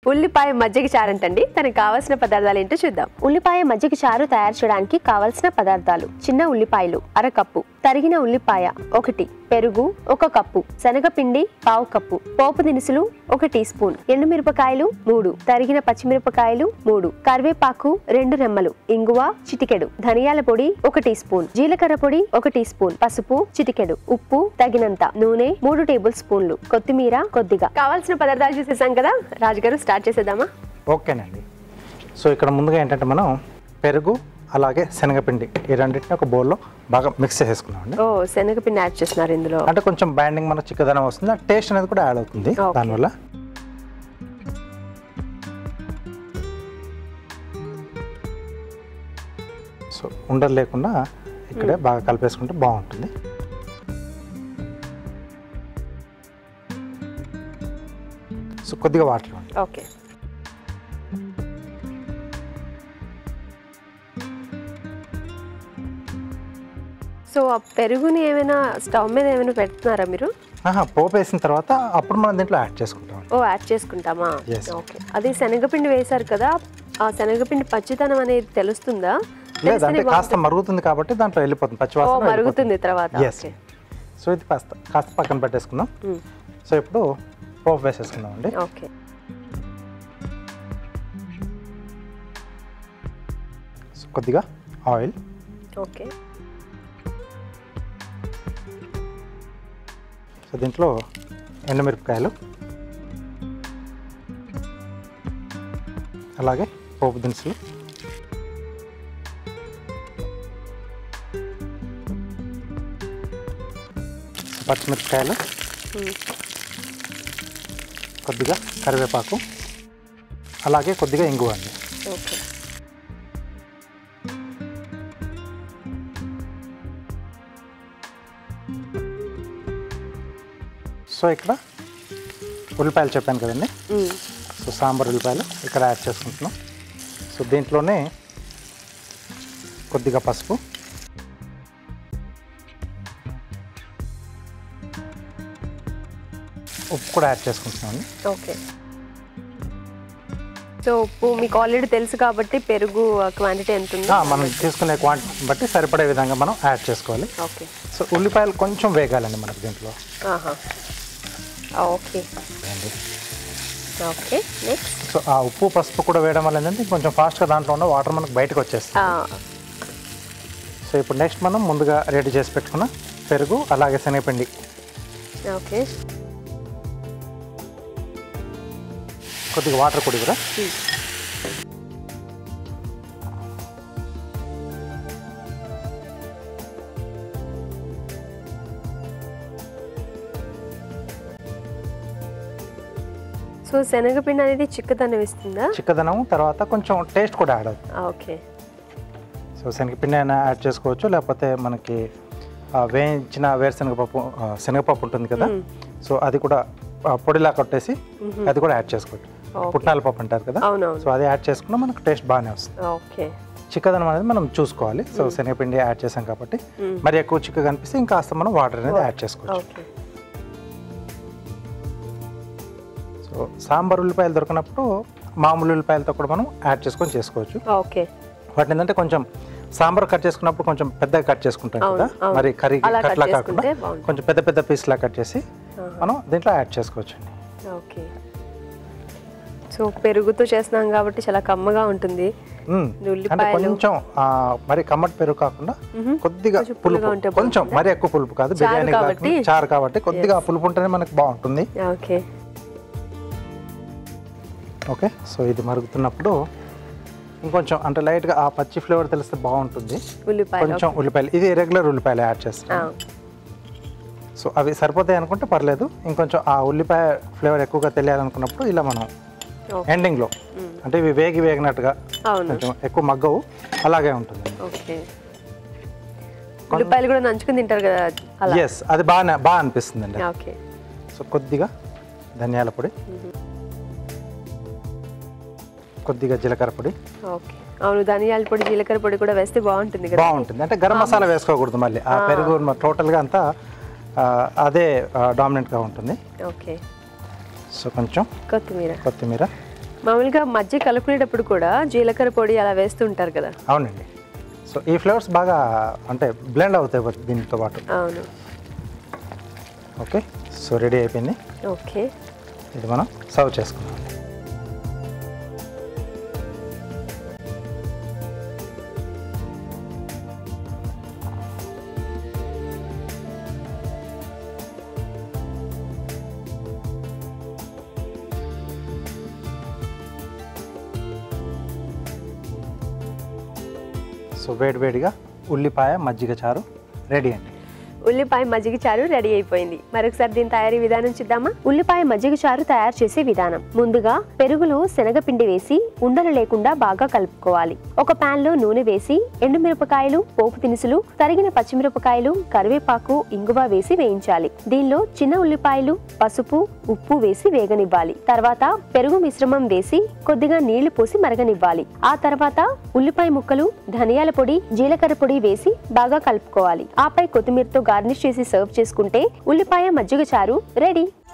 ఉల్లిపాయ మజ్జిగ చారంటండి తనకు కావాల్సిన పదార్థాలు ఏంటో చూద్దాం ఉల్లిపాయ మజ్జిగ చారు తయారు చేయడానికి కావాల్సిన పదార్థాలు చిన్న ఉల్లిపాయలు అర కప్పు తరిగిన ఉల్లిపాయ ఒకటి పెరుగు ఒక కప్పు శనగపిండి పావు కప్పు పోపు దినుసులు ఒక టీ స్పూన్ ఎండుమిరపకాయలు మూడు తరిగిన పచ్చిమిరపకాయలు మూడు కరివేపాకు రెండు రెమ్మలు ఇంగువ చిటికెడు ధనియాల పొడి ఒక టీ స్పూన్ జీలకర్ర పొడి ఒక టీ స్పూన్ పసుపు చిటికెడు ఉప్పు తగినంత నూనె మూడు టేబుల్ స్పూన్లు కొత్తిమీర కొద్దిగా కావాల్సిన పదార్థాలు చూసేసాం కదా రాజుగారు స్టార్ట్ చేసేద్దామా ఓకేనండి సో ఇక్కడ ముందుగా ఏంటంటే మనం పెరుగు అలాగే శనగపిండి ఈ రెండింటిని ఒక బౌల్లో బాగా మిక్స్ చేసుకున్నామండి ఓ శనగపిండి యాడ్ చేస్తున్నారు ఇందులో అంటే కొంచెం బైండింగ్ మనకు చిక్కదనం వస్తుంది ఆ టేస్ట్ అనేది కూడా యాడ్ అవుతుంది Okay. దానివల్ల సో ఉండలు లేకుండా ఇక్కడే బాగా కలిపేసుకుంటే బాగుంటుంది సో కొద్దిగా వాటర్ ఇవ్వండి ఓకే సో ఆ పెరుగుని ఏమైనా స్టవ్ మీద ఏమైనా పెడుతున్నారా మీరు ఆహా, పోపు వేసిన తర్వాత అప్పుడు మనం దీంట్లో యాడ్ చేసుకుంటాం ఓ యాడ్ చేసుకుంటామా Yes. ఓకే అది శనగపిండి వేశారు కదా ఆ శనగపిండి పచ్చితనం అనేది తెలుస్తుందా లేదు అంటే తెలిస్తేనే కాస్త మరుగుతుంది కాబట్టి దాంట్లో వెళ్ళిపోతుంది ఓ పచ్చివాసన మరుగుతుంది తర్వాత ఎస్ ఓకే సో ఇది కాస్త కాస్త పక్కన పెట్టేసుకుందాం మ్, సో ఇప్పుడు పోపు వేసేసుకుందాం అండి ఓకే సో కొద్దిగా ఆయిల్ ఓకే సో దీంట్లో ఎండుమిరపకాయలు అలాగే పోపు దినుసులు పచ్చిమిరపకాయలు మ్, కొద్దిగా కరివేపాకు అలాగే కొద్దిగా ఇంగువ అండి ఓకే సో ఇక్కడ ఉల్లిపాయలు చెప్పాను కదండి మ్, సో సాంబార్ ఉల్లిపాయలు ఇక్కడ యాడ్ చేసుకుంటున్నాం సో దీంట్లోనే కొద్దిగా పసుపు ఉప్పు కూడా యాడ్ చేసుకుంటున్నాం ఓకే సో ఉప్పు మీకు ఆల్రెడీ తెలుసు కాబట్టి పెరుగు క్వాంటిటీ ఎంత ఉంది మనం తీసుకునే క్వాంటిటీ బట్టి సరిపడే విధంగా మనం యాడ్ చేసుకోవాలి ఓకే సో ఉల్లిపాయలు కొంచెం వేగాలండి మనకి దీంట్లో ఆహా ఓకే అండి. ఓకే నెక్స్ట్ సో ఆ ఉప్పు పసుపు కూడా వేయడం వల్ల ఏంటంటే కొంచెం ఫాస్ట్గా దాంట్లో ఉన్న వాటర్ మనకు బయటకు వచ్చేస్తుంది సో ఇప్పుడు నెక్స్ట్ మనం ముందుగా రెడీ చేసి పెట్టుకున్న పెరుగు అలాగే శనగపిండి ఓకే కొద్దిగా వాటర్ కూడా కూడా సో శనగపిండి అనేది చిక్కదనం ఇస్తుందా చిక్కదనం తర్వాత కొంచెం టేస్ట్ కూడా యాడ్ అవుతుంది ఓకే సో శనగపిండి అయినా యాడ్ చేసుకోవచ్చు లేకపోతే మనకి ఆ, వేయించిన వేరుశనగపప్పు ఆ, శనగపప్పు ఉంటుంది కదా సో అది కూడా ఆ, పొడిలా కొట్టేసి అది కూడా యాడ్ చేసుకోవచ్చు Okay. పుట్నాల పప్పు అంటారు కదా అవునవును సో అది యాడ్ చేసుకున్నా మనకు టేస్ట్ బాగానే వస్తుంది ఓకే చిక్కదనం అనేది మనం చూసుకోవాలి సో శనగపిండి యాడ్ చేసాం కాబట్టి మరి ఎక్కువ చిక్కగా అనిపిస్తే ఇంకాస్త మనం వాటర్ అనేది యాడ్ చేసుకోవచ్చు ఓకే సో సాంబార్ ఉల్లిపాయలు దొరికినప్పుడు మామూలు ఉల్లిపాయలతో కూడా మనం యాడ్ చేసుకొని చేసుకోవచ్చు ఓకే వాటిని ఏంటంటే కొంచెం సాంబార్ కట్ చేసుకున్నప్పుడు కొంచెం పెద్దగా కట్ చేసుకుంటాం అవును, కదా అవును. మరి కర్రీ అలా cut కట్లా కాకుండా చేసుకుంటే బాగుంటుంది. కొంచెం పెద్ద పెద్ద పీస్లా కట్ చేసి మనం దీంట్లో యాడ్ చేసుకోవచ్చు అండి ఓకే సో పెరుగుతో చేస్తున్నాం కాబట్టి చాలా కమ్మగా ఉంటుంది మ్మ్. అంటే ఉల్లిపాయలు కొంచెం ఆ, మరి కమ్మటి పెరుగు కాకుండా కొద్దిగా కొంచెం పుల్లగా పులుపు ఉంటే కొంచెం మరి ఎక్కువ పులుపు కాదు చారు బిర్యానీ కాబట్టి. కాకుండా చారు కాబట్టి కొద్దిగా పులుపు ఉంటేనే మనకి బాగుంటుంది ఓకే ఓకే సో ఇది మరుగుతున్నప్పుడు ఇంకొంచెం అంటే లైట్గా ఆ పచ్చి ఫ్లేవర్ తెలిస్తే బాగుంటుంది ఉల్లిపాయలు కొంచెం ఉల్లిపాయలు ఇది రెగ్యులర్ ఉల్లిపాయలు యాడ్ చేస్తాం ఆ, సో అవి సరిపోతాయి అనుకుంటే పర్లేదు ఇంకొంచెం ఆ ఉల్లిపాయ ఫ్లేవర్ ఎక్కువగా తెలియాలనుకున్నప్పుడు ఇలా మనం ఓకే. ఎండింగ్లో అంటే ఇవి వేగి వేగినట్టుగా అవును కొంచెం ఎక్కువ మగ్గవు అలాగే ఉంటుంది ఓకే ఉల్లిపాయలు కూడా నంచుకుని తింటారు కదా అలా ఎస్ అది బాగా బాగా అనిపిస్తుంది అండి ఓకే సో కొద్దిగా ధనియాల పొడి కొద్దిగా జీలకర్ర పొడి ఓకే అవును ధనియాల పొడి జీలకర్ర పొడి కూడా వేస్తే బాగుంటుంది కదా బాగుంటుంది అంటే గరం మసాలా వేసుకోకూడదు మళ్ళీ ఆ పెరుగు టోటల్గా అంతా ఆ, అదే డామినెంట్గా ఉంటుంది ఓకే సో కొంచెం కొత్తిమీర కొత్తిమీర మామూలుగా మధ్య కలుపుకునేటప్పుడు కూడా జీలకర్ర పొడి అలా వేస్తుంటారు కదా అవునండి సో ఈ ఫ్లేవర్స్ బాగా అంటే బ్లెండ్ అవుతాయి బట్ దీనితో పాటు అవును ఓకే సో రెడీ అయిపోయింది ఓకే ఇది మనం సర్వ్ చేసుకుందాం సో వేడి వేడిగా ఉల్లిపాయ మజ్జిగ చారు రెడీ అండి ఉల్లిపాయ మజ్జిగ చారు రెడీ అయిపోయింది మరొకసారి దీని తయారీ విధానం చూద్దామా ఉల్లిపాయ మజ్జిగ చారు తయారు చేసే విధానం ముందుగా పెరుగులో శనగపిండి వేసి ఉండలు లేకుండా బాగా కలుపుకోవాలి ఒక పాన్ లో నూనె వేసి ఎండుమిరపకాయలు పోపు దినుసులు తరిగిన పచ్చిమిరపకాయలు కరివేపాకు ఇంగువ వేసి వేయించాలి దీనిలో చిన్న ఉల్లిపాయలు పసుపు ఉప్పు వేసి వేగనివ్వాలి తర్వాత పెరుగు మిశ్రమం వేసి కొద్దిగా నీళ్లు పోసి మరగనివ్వాలి ఆ తర్వాత ఉల్లిపాయ ముక్కలు ధనియాల పొడి జీలకర్ర పొడి వేసి బాగా కలుపుకోవాలి ఆపై కొత్తిమీరతో గార్నిష్ చేసి సర్వ్ చేసుకుంటే ఉల్లిపాయ మజ్జిగ చారు రెడీ